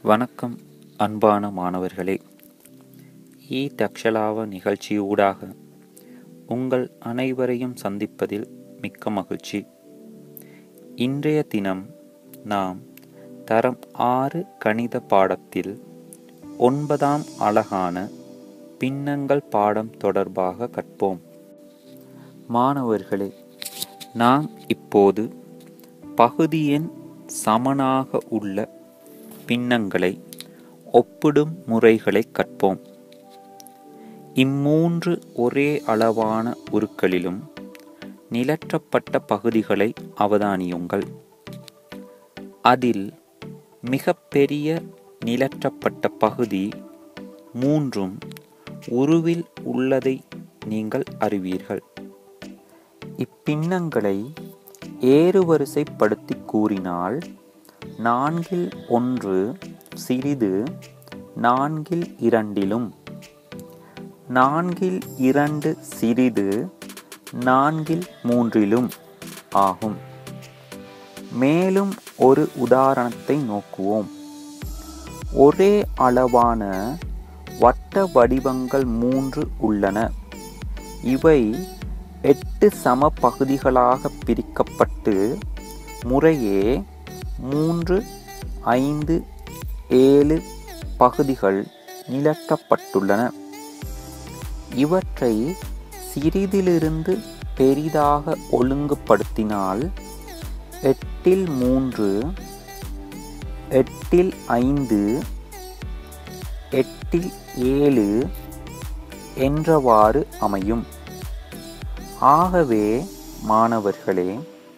வணக்கம் அன்பான மாணவர்களே இ தக்ஷலாவ நிகழ்ச்சியூடாக உங்கள் அனைவரையும் சந்திப்பதில் மிக்க மகிழ்ச்சி இன்றைய தினம் நாம் தரம் ஆறு கணித பாடத்தில் ஒன்பதாம் அழகான பின்னங்கள் பாடம் தொடர்பாக கற்போம் மாணவர்களே நாம் இப்போது பகுதி எண் சமனாக உள்ள பின்னங்களை ஒப்பிடும் முறைகளை கற்போம் இம்மூன்று ஒரே அளவான உருக்களிலும் நிலற்றப்பட்ட பகுதிகளை அவதானியுங்கள் அதில் மிக பெரிய நிலற்றப்பட்ட பகுதி மூன்றும் உருவில் உள்ளதை நீங்கள் அறிவீர்கள் இப்பின்னங்களை ஏறுவரிசைப்படுத்தி கூறினால் நான்கில் ஒன்று சிறிது நான்கில் இரண்டிலும் நான்கில் இரண்டு சிறிது நான்கில் மூன்றிலும் ஆகும் மேலும் ஒரு உதாரணத்தை நோக்குவோம் ஒரே அளவான வட்ட வடிவங்கள் மூன்று உள்ளன இவை எட்டு சம பகுதிகளாக பிரிக்கப்பட்டு முறையே மூன்று ஐந்து ஏழு பகுதிகள் நிலட்டப்பட்டுள்ளன இவற்றை சிறிதிலிருந்து பெரிதாக ஒழுங்குபடுத்தினால் எட்டில் மூன்று எட்டில் ஐந்து எட்டில் ஏழு என்றவாறு அமையும் ஆகவே மாணவர்களே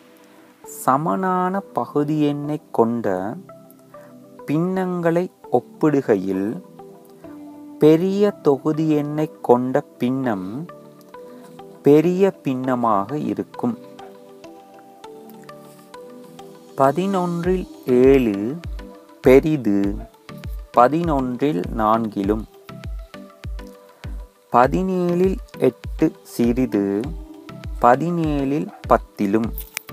சமனான பகுதி எண்ணை கொண்ட பின்னங்களை ஒப்பிடுகையில் பெரிய தொகுதி எண்ணை கொண்ட பின்னம் பெரிய பின்னமாக இருக்கும் பதினொன்றில் ஏழு பெரிது பதினொன்றில் நான்கிலும் பதினேழில் எட்டு சிறிது பதினேழில் பத்திலும்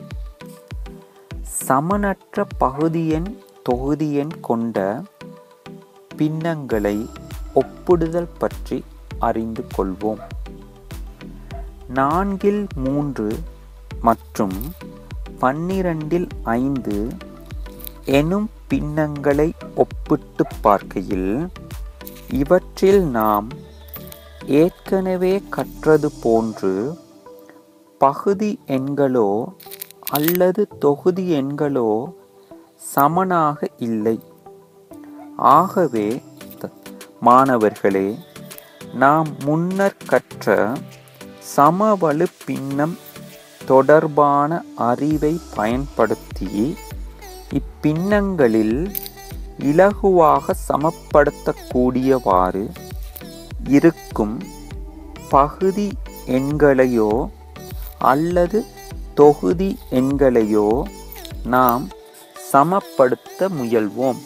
சமனற்ற பகுதியெண் தொகுதியெண் கொண்ட பின்னங்களை ஒப்பிடுதல் பற்றி அறிந்து கொள்வோம் நான்கில் மூன்று மற்றும் பன்னிரண்டில் ஐந்து எனும் பின்னங்களை ஒப்பிட்டு பார்க்கையில் இவற்றில் நாம் ஏற்கனவே கற்றது போன்று பகுதி எண்களோ அல்லது தொகுதி எண்களோ சமனாக இல்லை ஆகவே மாணவர்களே நாம் முன்னர் கற்ற சமவலு பின்னம் தொடர்பான அறிவை பயன்படுத்தி இப்பின்னங்களில் இலகுவாக சமப்படுத்தக்கூடியவாறு இருக்கும் பகுதி எண்களையோ அல்லது தொகுதி எண்களையோ நாம் சமப்படுத்த முயல்வோம்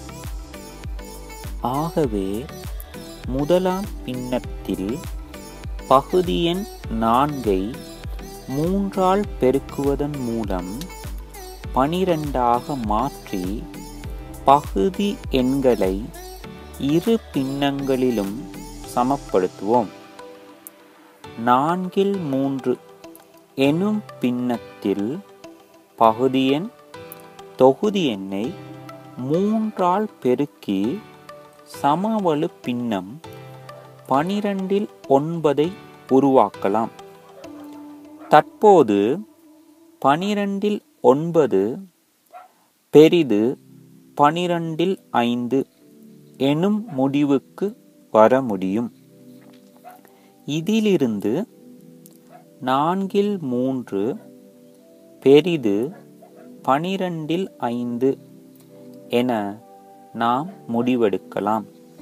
ஆகவே முதலாம் பின்னத்தில் பகுதி எண் நான்கை மூன்றால் பெருக்குவதன் மூலம் பனிரெண்டாக மாற்றி பகுதி எண்களை இரு பின்னங்களிலும் சமப்படுத்துவோம் நான்கில் மூன்று எனும் பின்னத்தில் பகுதி எண் தொகுதி எண்ணை மூன்றால் பெருக்கி சமவலு பின்னம் பனிரெண்டில் ஒன்பதை உருவாக்கலாம் தற்போது பனிரெண்டில் ஒன்பது பெரிது பனிரெண்டில் ஐந்து எனும் முடிவுக்கு வர முடியும் இதிலிருந்து நான்கில் மூன்று பெரிது பனிரெண்டில் ஐந்து என நாம் முடிவெடுக்கலாம்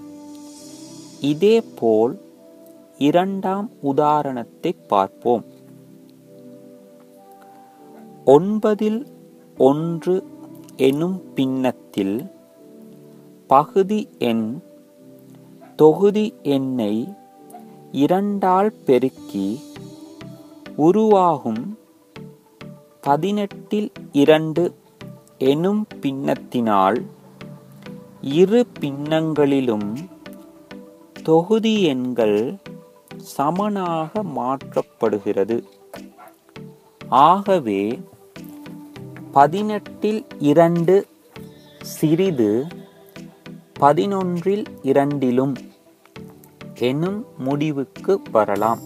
இதேபோல் இரண்டாம் உதாரணத்தை பார்ப்போம் ஒன்பதில் ஒன்று எனும் பின்னத்தில் பகுதி எண் தொகுதி எண்ணை இரண்டால் பெருக்கி உருவாகும் பதினெட்டில் இரண்டு எனும் பின்னத்தினால் இரு பின்னங்களிலும் தொகுதி எண்கள் சமனாக மாற்றப்படுகிறது ஆகவே பதினெட்டில் இரண்டு சிறிது பதினொன்றில் இரண்டிலும் எனும் முடிவுக்கு வரலாம்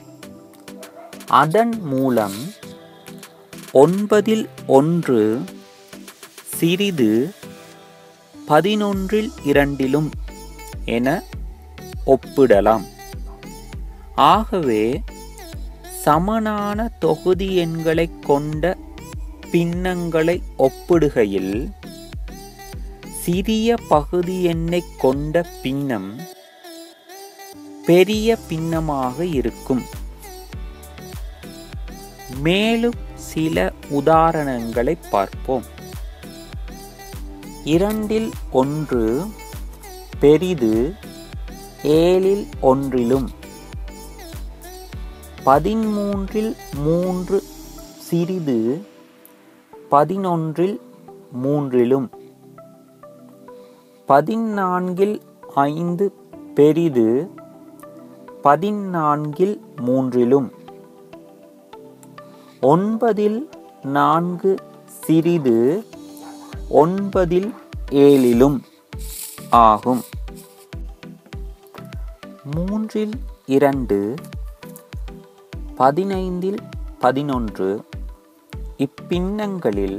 அதன் மூலம் ஒன்பதில் ஒன்று சிறிது பதினொன்றில் இரண்டிலும் என ஒப்பிடலாம் ஆகவே சமனான தொகுதி எண்களை கொண்ட பின்னங்களை ஒப்பிடுகையில் சிறிய பகுதி எண்ணை கொண்ட பின்னம் பெரிய பின்னமாக இருக்கும் மேலும் சில உதாரணங்களை பார்ப்போம் இரண்டில் ஒன்று பெரிது ஏழில் ஒன்றிலும் பதிமூன்றில் மூன்று சிறிது பதினொன்றில் மூன்றிலும் பதினான்கில் ஐந்து பெரிது பதினான்கில் மூன்றிலும் ஒன்பதில் நான்கு சிறிது ஒன்பதில் ஏழிலும் ஆகும் மூன்றில் இரண்டு பதினைந்தில் பதினொன்று இப்பின்னங்களில்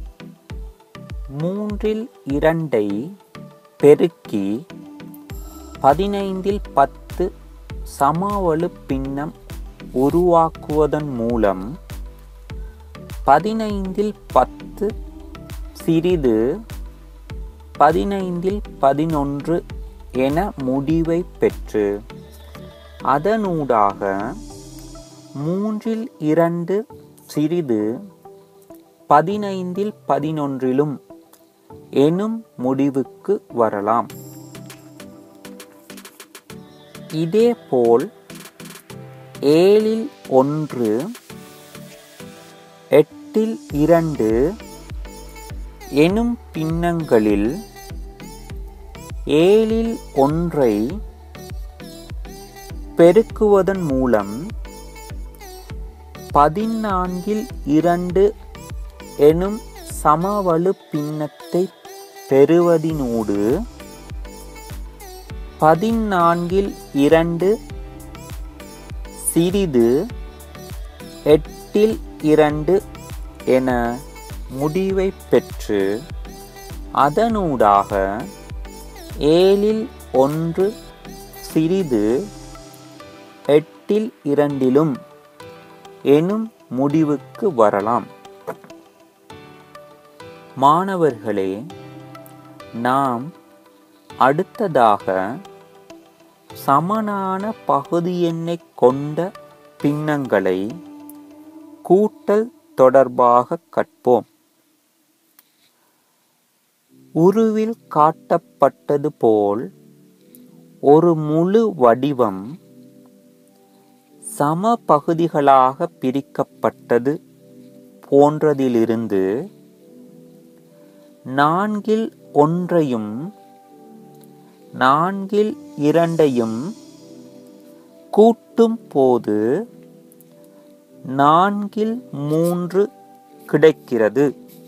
மூன்றில் இரண்டை பெருக்கி பதினைந்தில் பத்து சமவெளு பின்னம் உருவாக்குவதன் மூலம் பதினைந்தில் பத்து சிறிது பதினைந்தில் பதினொன்று என முடிவை பெற்று அதனூடாக மூன்றில் இரண்டு சிறிது பதினைந்தில் பதினொன்றிலும் எனும் முடிவுக்கு வரலாம் இதேபோல் ஏழில் ஒன்று எட்டில் இரண்டு எனும் பின்னங்களில் ஏழில் ஒன்றை பெருக்குவதன் மூலம் பதினான்கில் இரண்டு எனும் சமவலு பின்னத்தை பெறுவதினூடு பதினான்கில் இரண்டு சிறிது எட்டில் இரண்டு என முடிவை பெற்று அதனூடாக ஏழில் ஒன்று சிறிது எட்டில் இரண்டிலும் எனும் முடிவுக்கு வரலாம் மாணவர்களே நாம் அடுத்ததாக சமனான பகுதி எண்ணை கொண்ட பின்னங்களை கூட்டல் தொடர்பாக கற்போம் உருவில் காட்டப்பட்டது போல் ஒரு முழு வடிவம் சம பகுதிகளாக பிரிக்கப்பட்டது போன்றதிலிருந்து நான்கில் ஒன்றையும் நான்கில் இரண்டையும் கூட்டும் போது நான்கில் மூன்று கிடைக்கிறது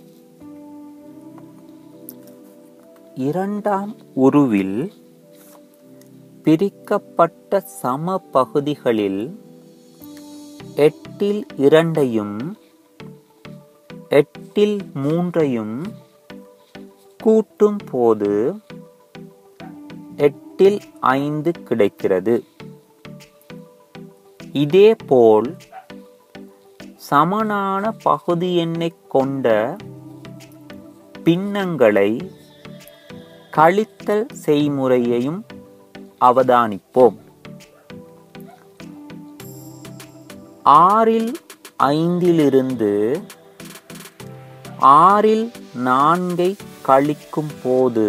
இரண்டாம் உருவில் பிரிக்கப்பட்ட சம பகுதிகளில் எட்டில் இரண்டையும் எட்டில் மூன்றையும் கூட்டும் போது எட்டில் ஐந்து கிடைக்கிறது இதேபோல் சமனான பகுதி எண்ணை கொண்ட பின்னங்களை கழித்தல் செய்முறையையும் அவதானிப்போம் ஆறில் ஐந்திலிருந்து ஆறில் நான்கை கழிக்கும் போது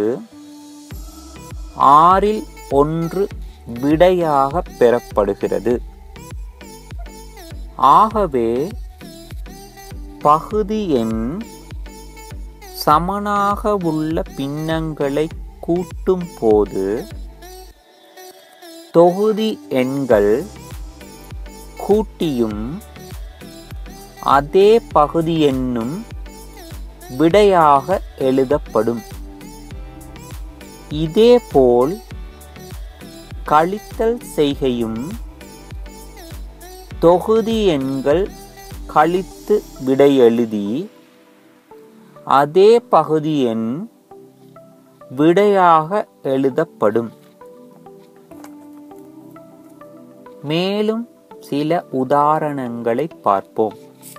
ஆறில் ஒன்று விடையாக பெறப்படுகிறது ஆகவே பகுதி எண் சமனாக உள்ள பின்னங்களை கூட்டும் போது தொகுதி எண்கள் கூட்டியும் அதே பகுதி எண்ணும் விடையாக எழுதப்படும் இதேபோல் கழித்தல் செய்கையும் தொகுதி எண்கள் கழித்து விடை எழுதி அதே பகுதி எண் விடையாக எழுதப்படும் மேலும் சில உதாரணங்களை பார்ப்போம்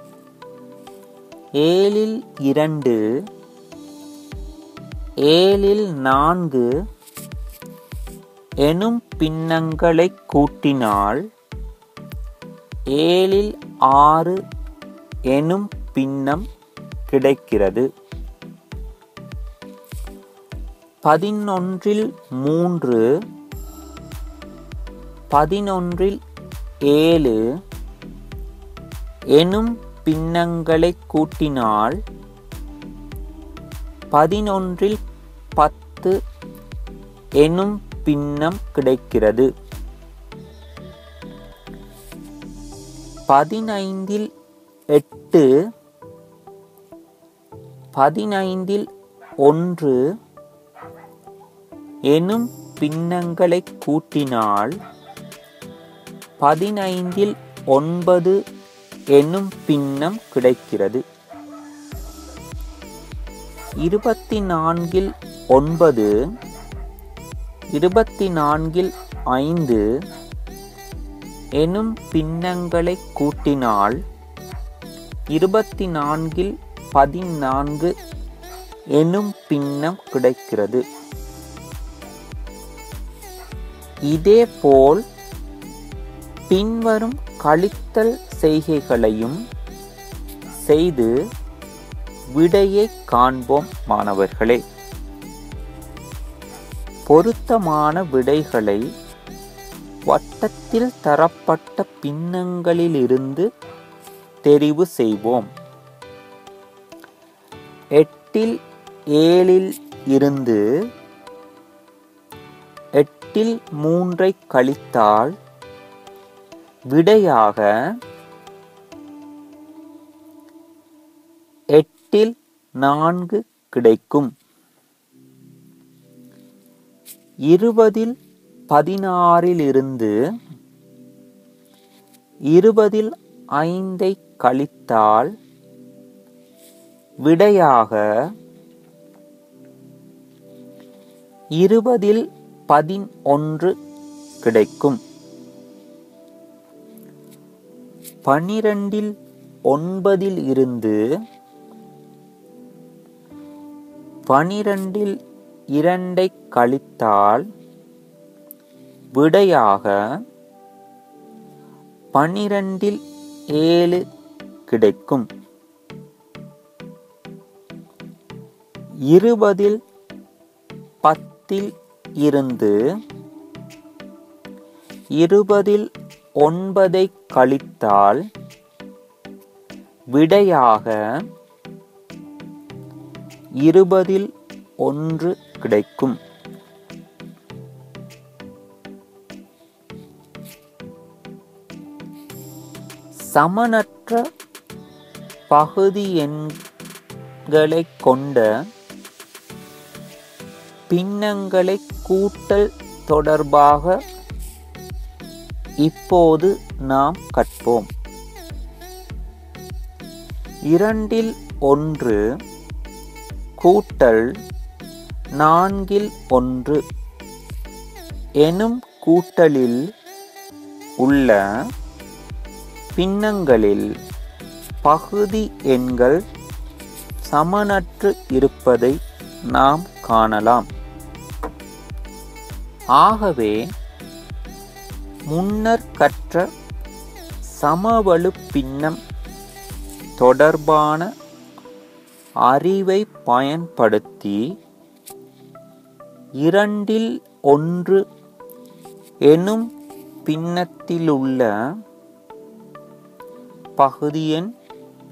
ஏழில் இரண்டு ஏழில் நான்கு எனும் பின்னங்களை கூட்டினால் ஏழில் ஆறு எனும் பின்னம் கிடைக்கிறது பதினொன்றில் மூன்று பதினொன்றில் ஏழு எனும் பின்னங்களை கூட்டினால் பதினொன்றில் பத்து எனும் பின்னம் கிடைக்கிறது பதினைந்தில் எட்டு பதினைந்தில் ஒன்று எனும் பின்னங்களை கூட்டினால் பதினைந்தில் ஒன்பது எனும் பின்னம் கிடைக்கிறது இருபத்தி நான்கில் ஒன்பது இருபத்தி நான்கில் ஐந்து எனும் பின்னங்களை கூட்டினால் இருபத்தி நான்கில் பதினான்கு எனும் பின்னம் கிடைக்கிறது இதேபோல் பின்வரும் கழித்தல் செய்கைகளையும் செய்து விடையை காண்போம் மாணவர்களே பொருத்தமான விடைகளை வட்டத்தில் தரப்பட்ட பின்னங்களிலிருந்து தெரிவு செய்வோம் எட்டில் ஏழில் இருந்து எட்டில் மூன்றை கழித்தால் விடையாக எட்டில் நான்கு கிடைக்கும் இருபதில் பதினாறிலிருந்து இருபதில் ஐந்தை கழித்தால் விடையாக இருபதில் பதினொன்று கிடைக்கும் பனிரெண்டில் ஒன்பதில் இருந்து பனிரெண்டில் இரண்டை கழித்தால் விடையாக பனிரெண்டில் ஏழு கிடைக்கும் இருபதில் பத்தில் இருந்து இருபதில் ஒன்பதை கழித்தால் விடையாக இருபதில் ஒன்று கிடைக்கும் சமனற்ற பகுதி எண்களை கொண்ட பின்னங்களை கூட்டல் தொடர்பாக இப்போது நாம் கற்போம் இரண்டில் ஒன்று கூட்டல் நான்கில் ஒன்று எனும் கூட்டலில் உள்ள பின்னங்களில் பகுதி எண்கள் சமனற்று இருப்பதை நாம் காணலாம் ஆகவே முன்னர் கற்ற சமவலு பின்னம் தொடர்பான அறிவை பயன்படுத்தி இரண்டில் ஒன்று எனும் பின்னத்திலுள்ள பகுதியெண்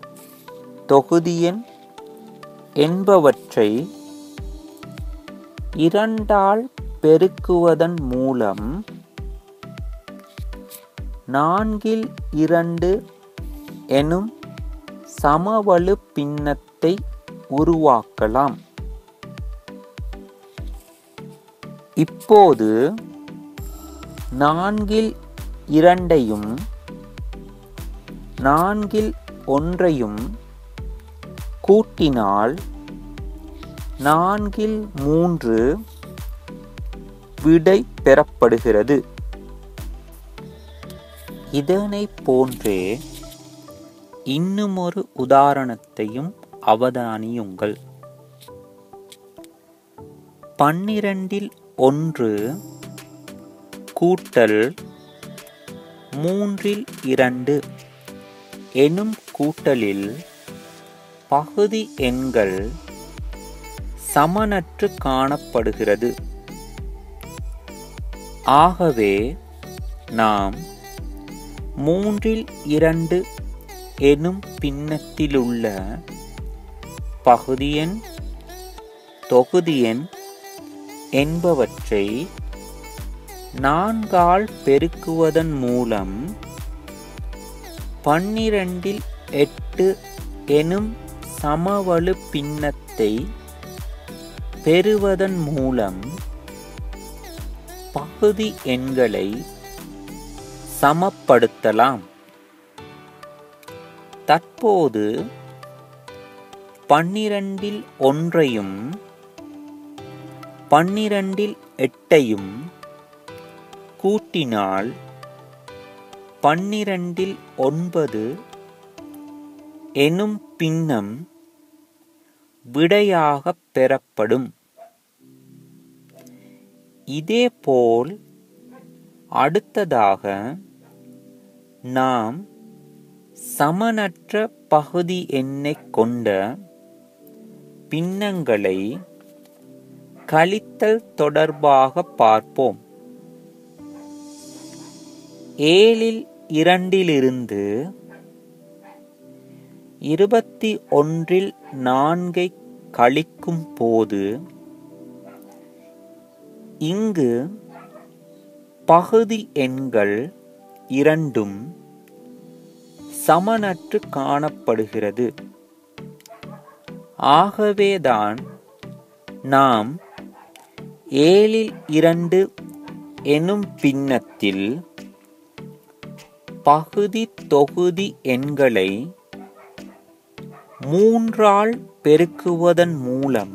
தொகுதியெண் என்பவற்றை இரண்டால் பெருக்குவதன் மூலம் நான்கில் இரண்டு எனும் சமவலு பின்னத்தை உருவாக்கலாம் இப்போது நான்கில் இரண்டையும் நான்கில் ஒன்றையும் கூட்டினால் நான்கில் மூன்று விடை பெறப்படுகிறது இதனை போன்றே இன்னுமொரு உதாரணத்தையும் அவதானியுங்கள் பன்னிரண்டில் ஒன்று கூட்டல் மூன்றில் இரண்டு எனும் கூட்டலில் பகுதி எண்கள் சமனற்று காணப்படுகிறது ஆகவே நாம் மூன்றில் இரண்டு எனும் பின்னத்திலுள்ள பகுதியெண் தொகுதியெண் என்பவற்றை நான்கால் பெருக்குவதன் மூலம் பன்னிரண்டில் எட்டு எனும் சமவலு பின்னத்தை பெறுவதன் மூலம் பகுதி எண்களை சமப்படுத்தலாம் தற்போது பன்னிரண்டில் ஒன்றையும் பன்னிரண்டில் எட்டையும் கூட்டினால் பன்னிரண்டில் ஒன்பது எனும் பின்னம் விடையாகப் பெறப்படும் இதேபோல் அடுத்ததாக நாம் சமனற்ற பகுதி எண்ணைக் கொண்ட பின்னங்களை கழித்தல் தொடர்பாக பார்ப்போம் ஏழில் இரண்டிலிருந்து இருபத்தி ஒன்றில் நான்கை கழிக்கும் போது இங்கு பகுதி எண்கள் இரண்டும் சமனற்று காணப்படுகிறது ஆகவேதான் நாம் ஏழில் இரண்டு எனும் பின்னத்தில் பகுதி தொகுதி எண்களை மூன்றால் பெருக்குவதன் மூலம்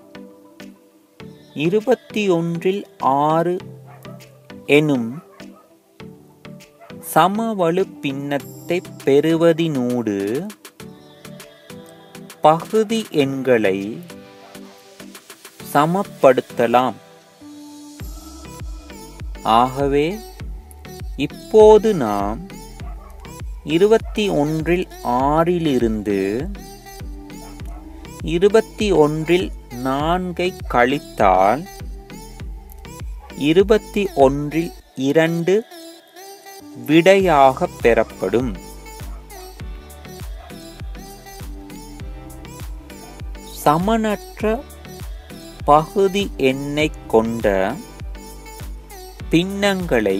இருபத்தி ஒன்றில் ஆறு எனும் சமவலு பின்னத்தை பெறுவதினூடு பகுதி எண்களை சமப்படுத்தலாம் ஆகவே இப்போது நாம் இருபத்தி ஒன்றில் ஆறிலிருந்து இருபத்தி ஒன்றில் நான்கை கழித்தால் இருபத்தி ஒன்றில் இரண்டு விடையாக பெறப்படும் சமனற்ற பகுதி எண்ணைக் கொண்ட பின்னங்களை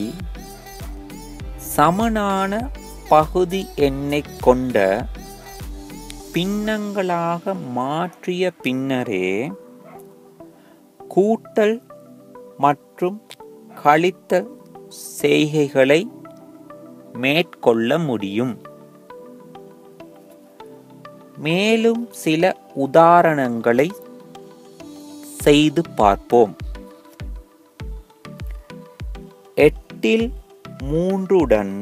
சமனான பகுதி எண்ணைக் கொண்ட பின்னங்களாக மாற்றிய பின்னரே கூட்டல் மற்றும் கழித்தல் செய்கைகளை மேற்கொள்ள முடியும் மேலும் சில உதாரணங்களை செய்து பார்ப்போம் எட்டில் மூன்றுடன்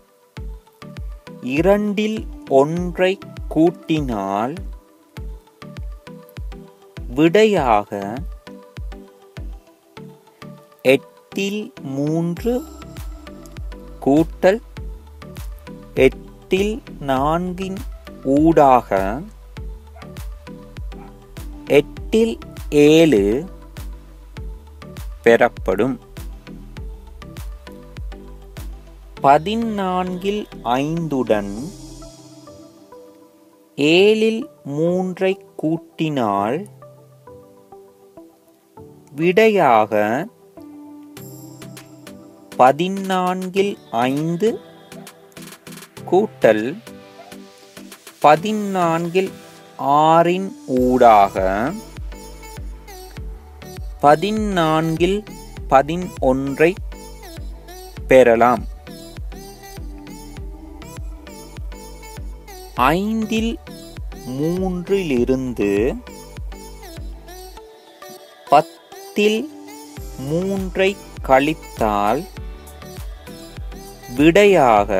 இரண்டில் ஒன்றை கூட்டினால் விடையாக எட்டில் மூன்று கூட்டல் எட்டில் நான்கின் ஊடாக எட்டில் ஏழு பெறப்படும் பதினான்கில் ஐந்துடன் ஏழில் மூன்றை கூட்டினால் விடையாக பதினான்கில் ஐந்து கூட்டல் பதினான்கில் ஆறின் ஊடாக பதினான்கில் பதினொன்றை பெறலாம் ஐந்தில் மூன்றிலிருந்து பத்தில் மூன்றை கழித்தால் விடையாக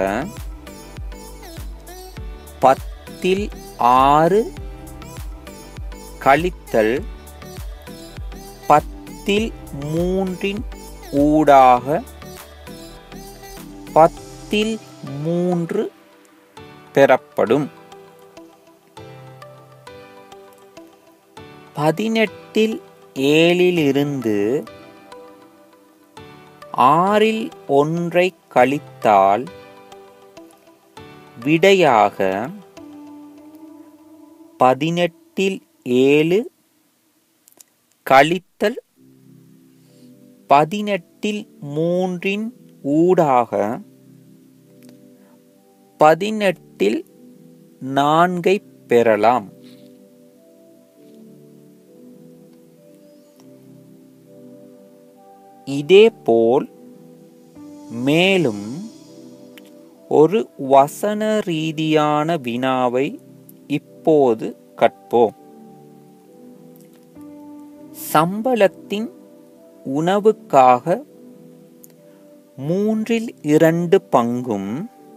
பத்தில் ஆறு கழித்தல் பத்தில் மூன்றின் ஊடாக பத்தில் மூன்று பெறப்படும் பதினெட்டில் ஏழிலிருந்து ஆறில் ஒன்றை கழித்தால் விடையாக பதினெட்டில் ஏழு கழித்தல் பதினெட்டில் மூன்றின் ஊடாக பதினெட்டில் நான்கை பெறலாம் இதேபோல் மேலும் ஒரு வசன ரீதியான வினாவை இப்போது கற்போம் சம்பளத்தின் உணவுக்காக மூன்றில் இரண்டு பங்கும்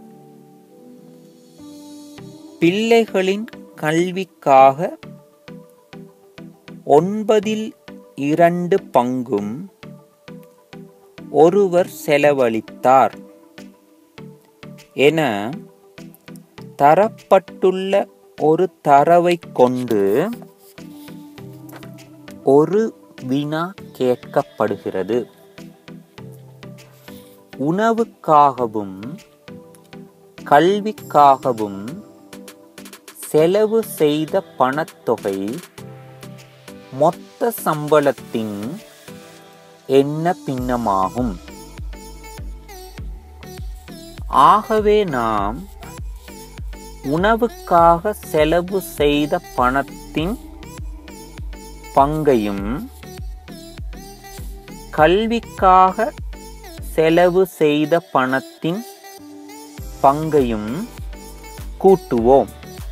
பிள்ளைகளின் கல்விக்காக ஒன்பதில் இரண்டு பங்கும் ஒருவர் செலவழித்தார் என தரப்பட்டுள்ள ஒரு தரவை கொண்டு ஒரு வினா கேட்கப்படுகிறது உணவுக்காகவும் கல்விக்காகவும் செலவு செய்த பணத்தொகை மொத்த சம்பளத்தின் என்ன பின்னமாகும் ஆகவே நாம் உணவுக்காக செலவு செய்த பணத்தின் பங்கையும் கல்விக்காக செலவு செய்த பணத்தின் பங்கையும் கூட்டுவோம்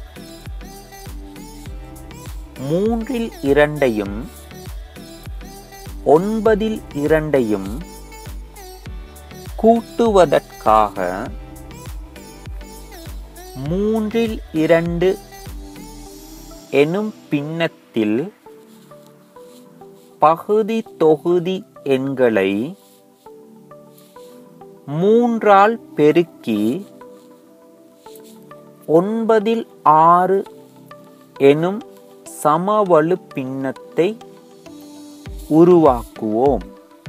மூன்றில் இரண்டையும் ஒன்பதில் இரண்டையும் கூட்டுவதற்காக மூன்றில் இரண்டு எனும் பின்னத்தில் பகுதி தொகுதி எண்களை மூன்றால் பெருக்கி ஒன்பதில் ஆறு எனும் சமவலு பின்னத்தை உருவாக்குவோம்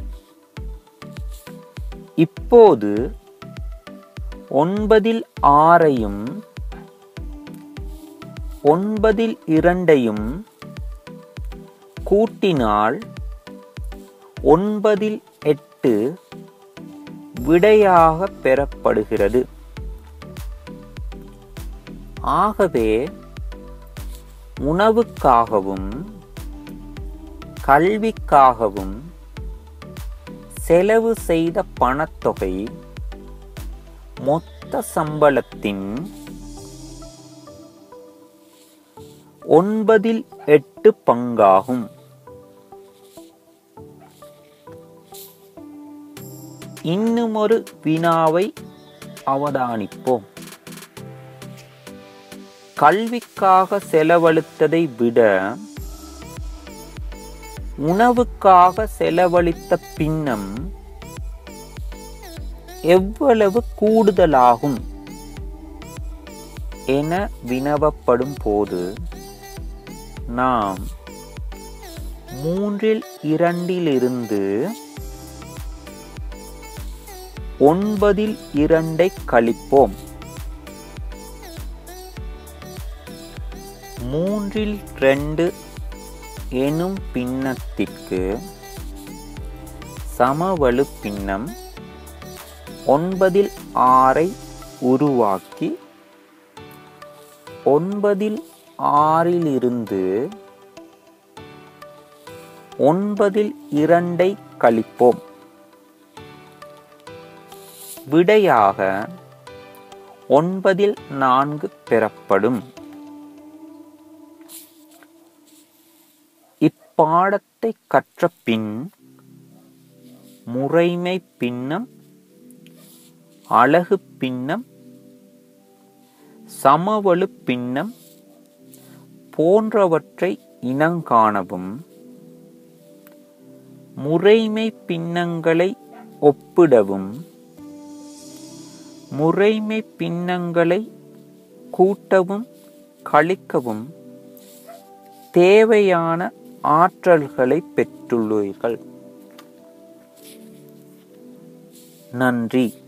இப்போது ஒன்பதில் ஆறையும் ஒன்பதில் இரண்டையும் கூட்டினால் ஒன்பதில் எட்டு விடையாக பெறப்படுகிறது ஆகவே உணவுக்காகவும் கல்விக்காகவும் செலவு செய்த பணத்தொகை மொத்த சம்பளத்தின் ஒன்பதில் எட்டு பங்காகும் இன்னுமொரு வினாவை அவதானிப்போம் கல்விக்காக செலவழித்ததை விட உணவுக்காக செலவழித்த பின்னம் எவ்வளவு கூடுதலாகும் என வினவப்படும் போது நாம் மூன்றில் இரண்டிலிருந்து ஒன்பதில் இரண்டை கழிப்போம் மூன்றில் ரெண்டு எனும் பின்னத்திற்கு சமவலு பின்னம் ஒன்பதில் ஆறை உருவாக்கி ஒன்பதில் ஆறிலிருந்து ஒன்பதில் இரண்டை கழிப்போம் விடையாக ஒன்பதில் நான்கு பெறப்படும் இப்பாடத்தை கற்ற பின் முறைமை பின்னம் அழகு பின்னம் சமவலு பின்னம் போன்றவற்றை இனங்காணவும் முறைமை பின்னங்களை ஒப்பிடவும் முறைமை பின்னங்களை கூட்டவும் கழிக்கவும் தேவையான ஆற்றல்களை பெற்றுள்ளீர்கள் நன்றி